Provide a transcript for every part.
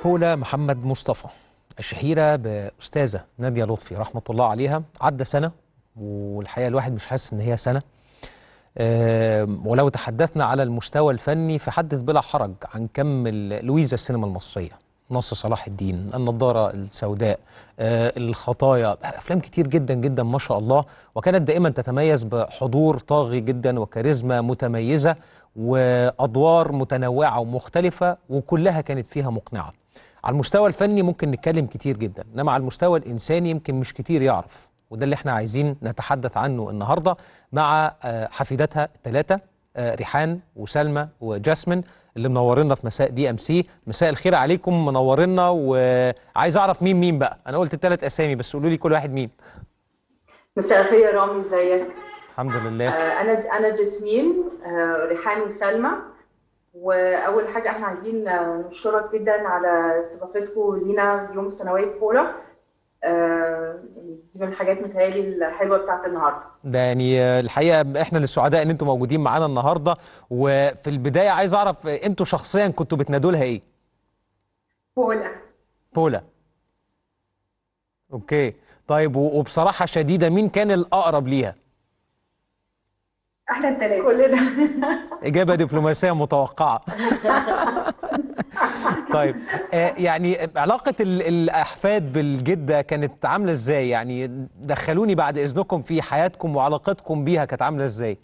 بولا محمد مصطفى الشهيرة بأستاذة نادية لطفي رحمة الله عليها عدى سنة والحقيقة الواحد مش حاسس إن هي سنة آه، ولو تحدثنا على المستوى الفني فحدث بلا حرج عن كم ال- لويزا السينما المصرية نصر صلاح الدين النضارة السوداء آه، الخطايا أفلام كتير جدا جدا ما شاء الله وكانت دائما تتميز بحضور طاغي جدا وكاريزما متميزة وأدوار متنوعة ومختلفة وكلها كانت فيها مقنعة على المستوى الفني ممكن نتكلم كتير جدا انما على المستوى الانساني يمكن مش كتير يعرف وده اللي احنا عايزين نتحدث عنه النهارده مع آه، حفيداتها الثلاثه آه، ريحان وسلمى وجاسمين اللي منورينا في مساء دي ام سي مساء الخير عليكم منورينا وعايز اعرف مين مين بقى انا قلت الثلاث اسامي بس قولوا لي كل واحد مين مساء الخير يا رامي ازيك؟ الحمد لله آه، انا انا جاسمين آه، ريحان وسلمى واول حاجه احنا عايزين آه، نشكرك جدا على استضافتكم لينا يوم سنويه بولا آه، يعني دي من الحاجات متهيألي الحلوه بتاعت النهارده ده يعني آه، الحقيقه احنا اللي سعداء ان انتم موجودين معانا النهارده وفي البدايه عايز اعرف آه، انتوا شخصيا كنتوا بتنادوا لها ايه بولا بولا اوكي طيب و- وبصراحة شديدة مين كان الأقرب ليها؟ احنا الثلاثه كلنا إجابة دبلوماسية متوقعة طيب آه يعني علاقة ال- الأحفاد بالجدة كانت عاملة إزاي؟ يعني دخلوني بعد إذنكم في حياتكم وعلاقتكم بيها كانت عاملة إزاي؟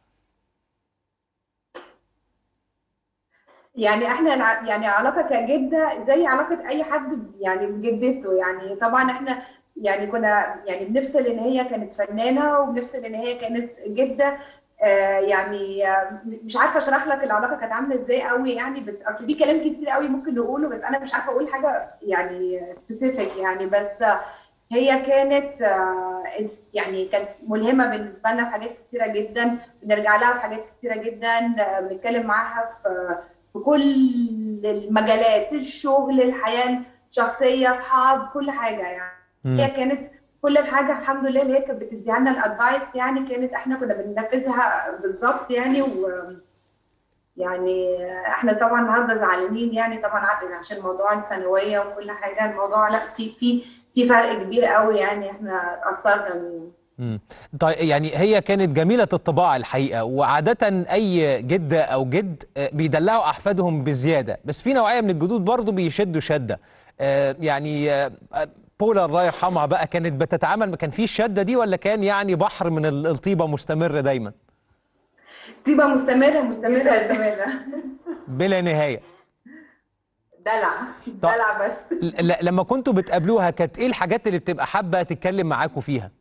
يعني احنا الع- يعني علاقه كجده زي علاقه اي حد يعني بجدته يعني طبعا احنا يعني كنا يعني بنفصل ان هي كانت فنانه وبنفصل ان هي كانت جده آه يعني آه مش عارفه اشرح لك العلاقه كانت عامله ازاي قوي يعني بس اصل في كلام كتير قوي ممكن نقوله بس انا مش عارفه اقول حاجه يعني سبيسيفيك يعني بس آه هي كانت آه يعني كانت ملهمه بالنسبه لنا في حاجات كتيره جدا بنرجع لها في حاجات كتيره جدا آه بنتكلم معاها في في كل المجالات الشغل الحياة الشخصية أصحاب كل حاجة يعني هي كانت كل الحاجة الحمد لله اللي هي كانت بتديها لنا الأدفايس يعني كانت إحنا كنا بننفذها بالظبط يعني و يعني احنا طبعا النهارده زعلانين يعني طبعا عدل عشان موضوع الثانويه وكل حاجه الموضوع لا في في في فرق كبير قوي يعني احنا اتاثرنا منه مم. طيب يعني هي كانت جميلة الطباع الحقيقة وعادة أي جدة أو جد آه، بيدلعوا أحفادهم بزيادة بس في نوعية من الجدود برضو بيشدوا شدة آه، يعني آه، آه، بولا الله يرحمها بقى كانت بتتعامل كان في الشدة دي ولا كان يعني بحر من ال- الطيبة مستمر دايما طيبه مستمره مستمره مستمره بلا نهاية دلع طب- دلع بس ل- ل- لما كنتوا بتقابلوها كانت ايه الحاجات اللي بتبقى حابة تتكلم معاكوا فيها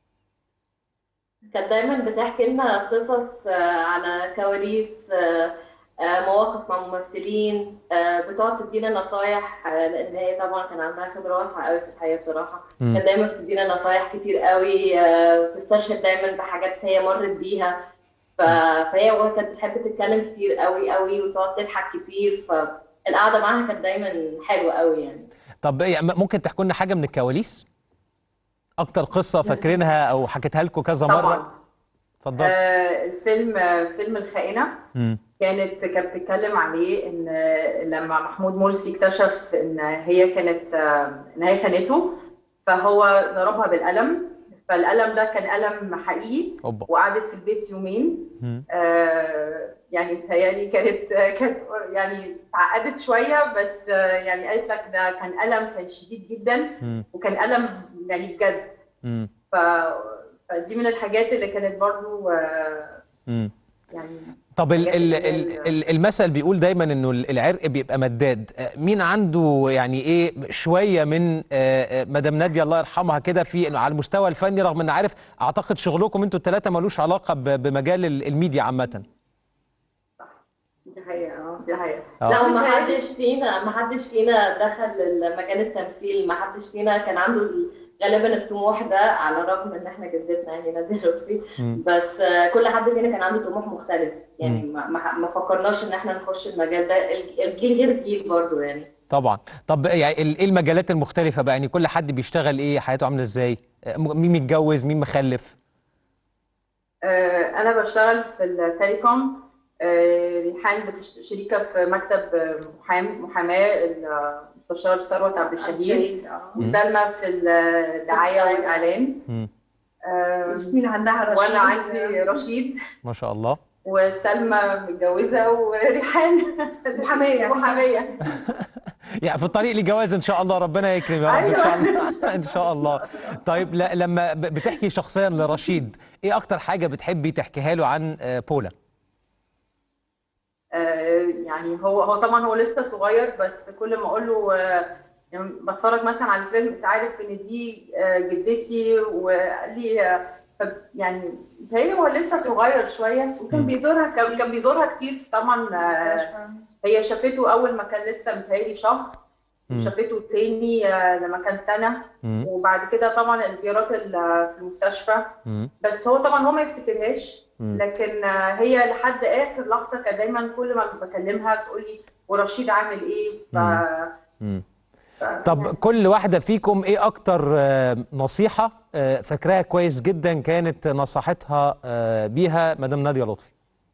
كانت دايما بتحكي لنا قصص آه، على كواليس آه، آه، مواقف مع ممثلين آه، بتقعد تدينا نصايح آه، لان هي طبعا كان عندها خبره واسعه قوي في الحياه بصراحه مم. كانت دايما بتدينا نصايح كتير قوي آه، بتستشهد دايما بحاجات هي مرت بيها ف- فهي كانت بتحب تتكلم كتير قوي قوي وتقعد تضحك كتير فالقعده معاها كانت دايما حلوه قوي يعني طب يعني ممكن تحكوا لنا حاجة من الكواليس اكتر قصة فاكرينها او حكيتها لكم كذا مرة طبعا اتفضل آه، الفيلم آه، فيلم الخائنه مم. كانت كانت بتتكلم عليه ان لما محمود مرسي اكتشف ان هي كانت ان هي خانته فهو ضربها بالقلم فالقلم ده كان قلم حقيقي اوبا وقعدت في البيت يومين مم. آه يعني متهيألي كانت كانت يعني اتعقدت شويه بس آه يعني قالت لك ده كان قلم كان شديد جدا مم. وكان قلم يعني بجد مم. ف فدي من الحاجات اللي كانت برضو آه مم. يعني طب ال حاجات ال اللي هي ال ال- ال المثل بيقول دايما انه العرق بيبقى مداد آه، مين عنده يعني ايه شويه من آه، آه، مدام ناديه الله يرحمها كده في إنه على المستوى الفني رغم ان عارف اعتقد شغلكم انتوا الثلاثه ملوش علاقه ب- بمجال ال- الميديا عامه دي حقيقه آه، دي حقيقه آه. لا ما حدش فينا ما حدش فينا دخل مجال التمثيل ما حدش فينا كان عنده غالبا الطموح ده على الرغم ان احنا جدتنا يعني نادية لطفي مم. بس آه، كل حد فينا كان عنده طموح مختلف يعني مم. ما, ما ما فكرناش ان احنا نخش المجال ده الج- الجيل غير الجيل برضو يعني طبعا طب يعني ال- ايه المجالات المختلفه بقى يعني كل حد بيشتغل ايه حياته عامله ازاي آه، م- مين متجوز مين مخلف آه، أنا بشتغل في التليكوم آه، ريحان بتش- شريكة في مكتب آه، محام محاماة ال- مستشار ثروت عبد الشهيد شهيد اه وسلمى في الدعايه والاعلان مم. آه، ياسمين عندها رشيد وانا عندي رشيد ما شاء الله وسلمى متجوزه وريحان محامية. محاميه يعني في الطريق لجواز ان شاء الله ربنا يكرم يا رب ان شاء الله ان شاء الله طيب لا لما ب- بتحكي شخصيا لرشيد ايه اكتر حاجه بتحبي تحكيها له عن آه، بولا آه، يعني هو هو طبعا هو لسه صغير بس كل ما اقول له آه، يعني بتفرج مثلا على الفيلم انت عارف ان دي آه، جدتي وقال لي آه، طب يعني متهيألي هو لسه صغير شويه وكان بيزورها كان كان بيزورها كتير طبعا آه، هي شافته اول ما كان لسه متهيألي شهر مم. شافته التاني آه، لما كان سنه مم. وبعد كده طبعا الزيارات ال- في المستشفى مم. بس هو طبعا هو ما يفتكرهاش مم. لكن آه، هي لحد اخر لحظه كانت دايما كل ما بكلمها تقول لي ورشيد عامل ايه ف... مم. ف... طب كل واحده فيكم ايه اكتر آه، نصيحه آه، فاكراها كويس جدا كانت نصحتها آه، بيها مدام ناديه لطفي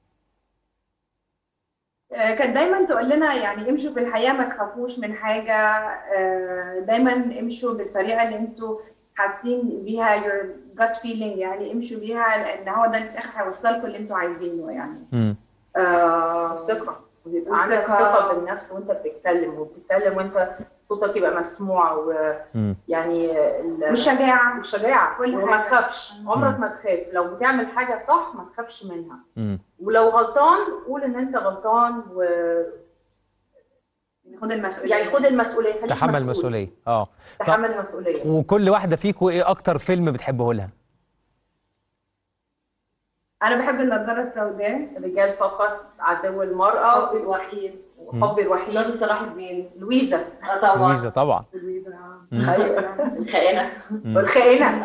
آه، كانت دايما تقول لنا يعني امشوا في الحياة ما تخافوش من حاجة آه، دايما امشوا بالطريقة اللي انتوا حاسين بيها your gut feeling يعني امشوا بيها لان هو ده اللي في الاخر هيوصلكم اللي انتوا عايزينه يعني مم. آه، ثقه ويبقى عندك وثقة. ثقه بالنفس وانت بتتكلم وبتتكلم وانت صوتك يبقى مسموع مم. ويعني ال- والشجاعة الشجاعة كل وما حاجة. تخافش عمرك مم. ما تخاف لو بتعمل حاجة صح ما تخافش منها مم. ولو غلطان قول ان انت غلطان و خد المسؤولية يعني خد المسؤولية خليك تحمل مسؤول. مسؤوليه اه طب تحمل مسؤولية وكل واحده فيكم ايه اكتر فيلم بتحبه لها انا بحب النضارة السوداء الرجال فقط عدو المرأة حبي الوحيد وحبي الوحيد ناصر صلاح الدين لويزا اه طبعا لويزا طبعا مم. ايوه الخائنة مم. والخائنة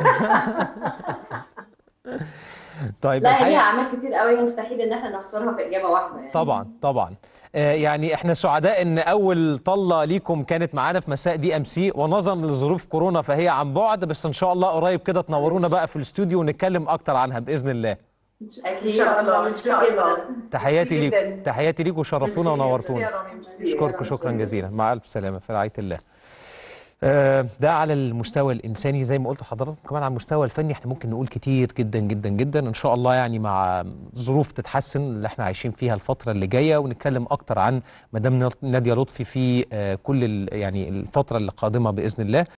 طيب لا هي الحقيقه اعمال كتير قوي مستحيل ان احنا نحصرها في اجابه واحده يعني طبعا طبعا آه، يعني احنا سعداء ان اول طله ليكم كانت معانا في مساء دي ام سي ونظرا لظروف كورونا فهي عن بعد بس ان شاء الله قريب كده تنورونا بقى في الاستوديو ونتكلم اكتر عنها باذن الله اكيد ان شاء الله ان مبسوطة شاء جداً. الله تحياتي ميرسي ليكم جداً. تحياتي ليكم شرفتونا ميرسي ونورتونا يا رامي، ميرسي. اشكركم شكرا جزيلا مع الف سلامه في رعايه الله آه، ده على المستوى الانساني زي ما قلت لحضراتكم كمان على المستوى الفني احنا ممكن نقول كتير جدا جدا جدا ان شاء الله يعني مع ظروف تتحسن اللي احنا عايشين فيها الفتره اللي جايه ونتكلم اكتر عن مدام ناديه لطفي في آه، كل ال- يعني الفتره القادمه باذن الله